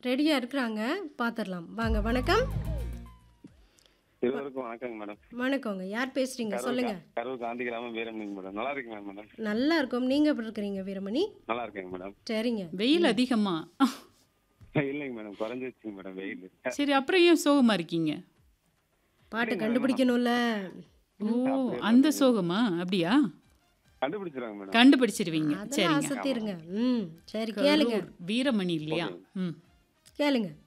ரெடியாக இருக்கிறாங்க பார்த்துடலாம் வாங்க வணக்கம் இருவருக்கும் வணக்கங்க மேடம் வணக்கங்க யார் பேசுறீங்க கரூர் சொல்லுங்க கா- கரூர் காந்தி கிராமம் வீரமணிங்க மேடம் நல்லா இருக்கீங்க மேடம் நல்லா இருக்கும் நீங்க எப்படி இருக்கிறீங்க வீரமணி நல்லா இருக்கேங்க மேடம் சரிங்க வெயில் அதிகமா இல்லைங்க மேடம் குறைஞ்சிருச்சுங்க மேடம் வெயில் சரி அப்புறம் ஏன் சோகமா இருக்கீங்க பாட்டு கண்டுபிடிக்கணும்ல ஓ அந்த சோகமா அப்படியா கண்டுபிடிச்சிருவாங்க மேடம் கண்டுபிடிச்சிருவீங்க அதெல்லாம் சரிங்க அசத்திருங்க ம் சரி கேளுங்க கரூர் வீரமணி இல்லையா ம் கேளுங்க